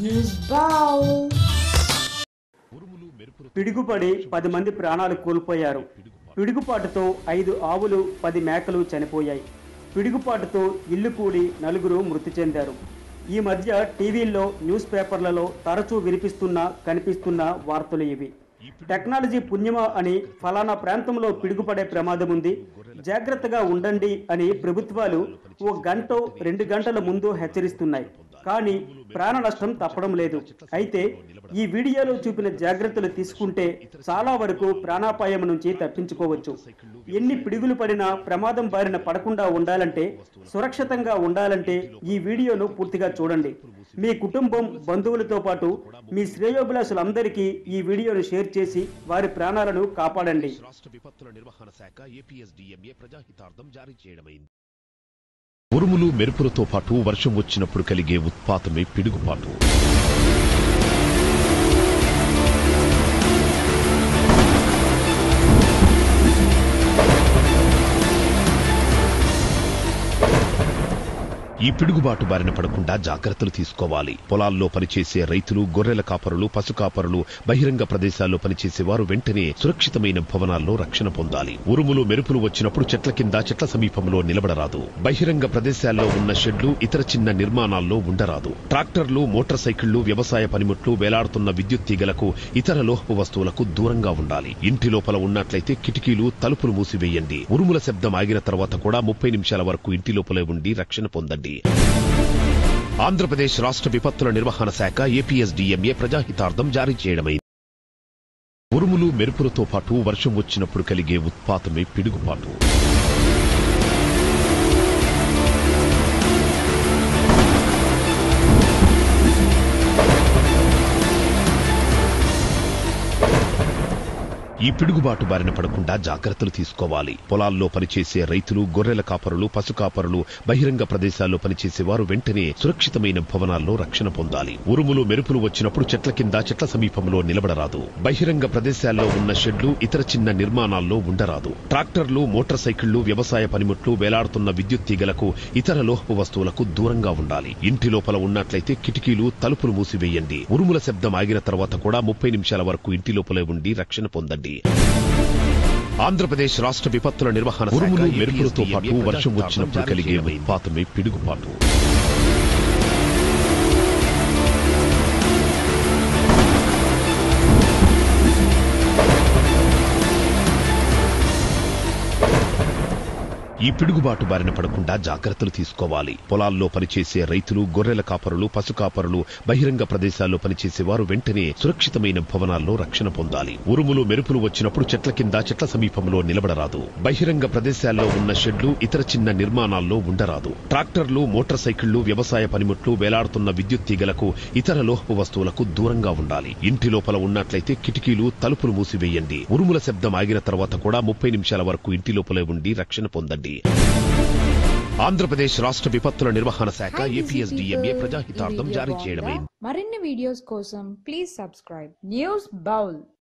News Bowl. పిడుగుపడి పది మంది ప్రాణాలు కోల్పోయారు పిడుగుపాటుతో ఐదు ఆవులు పది మేకలు చనిపోయాయి పిడుగుపాటుతో ఇల్లు కూలి నలుగురు మృతి చెందారు ఈ మధ్య టీవీల్లో న్యూస్ పేపర్లలో తరచూ వినిపిస్తున్న కనిపిస్తున్న వార్తలు ఇవి టెక్నాలజీ పుణ్యమా అని ఫలానా ప్రాంతంలో పిడుగుపడే ప్రమాదం ఉంది జాగ్రత్తగా ఉండండి అని ప్రభుత్వాలు ఓ గంట రెండు గంటల ముందు హెచ్చరిస్తున్నాయి కానీ ప్రాణ నష్టం తప్పడం లేదు అయితే ఈ వీడియోలో చూపిన జాగ్రత్తలు తీసుకుంటే చాలా వరకు ప్రాణాపాయం నుంచి తప్పించుకోవచ్చు ఎన్ని పిడుగులు పడినా ప్రమాదం బారిన పడకుండా ఉండాలంటే సురక్షితంగా ఉండాలంటే ఈ వీడియోను పూర్తిగా చూడండి మీ కుటుంబం బంధువులతో పాటు మీ శ్రేయోభిలాషులందరికీ ఈ వీడియోను షేర్ చేసి వారి ప్రాణాలను కాపాడండి రాష్ట్ర విపత్తుల నిర్వహణ శాఖ ఏపీఎస్డిఎంఏ ప్రజాహితార్థం జారీ చేయడమైంది ఉరుములు మెరుపులతో పాటు వర్షం వచ్చినప్పుడు కలిగే ఉత్పాతమే పిడుగుపాటు ఈ పిడుగుబాటు బారిన పడకుండా జాగ్రత్తలు తీసుకోవాలి పొలాల్లో పనిచేసే రైతులు గొర్రెల కాపరులు పశు కాపరులు బహిరంగ ప్రదేశాల్లో పనిచేసే వారు వెంటనే సురక్షితమైన భవనాల్లో రక్షణ పొందాలి ఉరుములు మెరుపులు వచ్చినప్పుడు చెట్ల కింద చెట్ల సమీపంలో నిలబడరాదు బహిరంగ ప్రదేశాల్లో ఉన్న షెడ్లు ఇతర చిన్న నిర్మాణాల్లో ఉండరాదు ట్రాక్టర్లు మోటార్ సైకిళ్లు వ్యవసాయ పనిముట్లు వేలాడుతున్న విద్యుత్ తీగలకు ఇతర లోహపు వస్తువులకు దూరంగా ఉండాలి ఇంటి లోపల ఉన్నట్లయితే కిటికీలు తలుపులు మూసివేయండి ఉరుముల శబ్దం ఆగిన తర్వాత కూడా ముప్పై నిమిషాల వరకు ఇంటి లోపలే ఉండి రక్షణ పొందండి ఆంధ్రప్రదేశ్ రాష్ట్ర విపత్తుల నిర్వహణ శాఖ ఏపీఎస్డిఎంఏ ప్రజాహితార్థం జారీ చేయడమైంది ఉరుములు మెరుపులతో పాటు వర్షం వచ్చినప్పుడు కలిగే ఉత్పాతమే పిడుగుపాటు ఈ పిడుగుబాటు బారిన పడకుండా జాగ్రత్తలు తీసుకోవాలి పొలాల్లో పనిచేసే రైతులు గొర్రెల కాపరులు పశు కాపరులు బహిరంగ ప్రదేశాల్లో పనిచేసే వారు వెంటనే సురక్షితమైన భవనాల్లో రక్షణ పొందాలి ఉరుములు మెరుపులు వచ్చినప్పుడు చెట్ల కింద చెట్ల సమీపంలో నిలబడరాదు బహిరంగ ప్రదేశాల్లో ఉన్న షెడ్లు ఇతర చిన్న నిర్మాణాల్లో ఉండరాదు ట్రాక్టర్లు మోటార్ సైకిళ్లు వ్యవసాయ పనిముట్లు వేలాడుతున్న విద్యుత్ తీగలకు ఇతర లోహపు వస్తువులకు దూరంగా ఉండాలి ఇంటి లోపల ఉన్నట్లయితే కిటికీలు తలుపులు మూసివేయండి ఉరుముల శబ్దం ఆగిన తర్వాత కూడా ముప్పై నిమిషాల వరకు ఇంటి లోపలే ఉండి రక్షణ పొందండి ఆంధ్రప్రదేశ్ రాష్ట్ర విపత్తుల నిర్వహణ ఉరుములు మెరుపులతో పాటు వర్షం వచ్చినప్పుడు కలిగే ఉత్పాతమే పిడుగుపాటు ఈ పిడుగుబాటు బారిన పడకుండా జాగ్రత్తలు తీసుకోవాలి పొలాల్లో పనిచేసే రైతులు గొర్రెల కాపరులు పశు కాపరులు బహిరంగ ప్రదేశాల్లో పనిచేసే వారు వెంటనే సురక్షితమైన భవనాల్లో రక్షణ పొందాలి ఉరుములు మెరుపులు వచ్చినప్పుడు చెట్ల కింద చెట్ల సమీపంలో నిలబడరాదు బహిరంగ ప్రదేశాల్లో ఉన్న షెడ్లు ఇతర చిన్న నిర్మాణాల్లో ఉండరాదు ట్రాక్టర్లు మోటార్ సైకిళ్లు వ్యవసాయ పనిముట్లు వేలాడుతున్న విద్యుత్ తీగలకు ఇతర లోహపు వస్తువులకు దూరంగా ఉండాలి ఇంటి లోపల ఉన్నట్లయితే కిటికీలు తలుపులు మూసివేయండి ఉరుముల శబ్దం ఆగిన తర్వాత కూడా ముప్పై నిమిషాల వరకు ఇంటి లోపలే ఉండి రక్షణ పొందండి ఆంధ్రప్రదేశ్ రాష్ట్ర విపత్తుల నిర్వహణ శాఖ Hi, busy ఏపీఎస్డిఎంఏ people. ప్రజాహితార్థం ఈ జారీ వీడియో చేయడమైంది బాగుందా? మరిన్ని వీడియోస్ కోసం ప్లీజ్ సబ్స్క్రైబ్ న్యూస్ బౌల్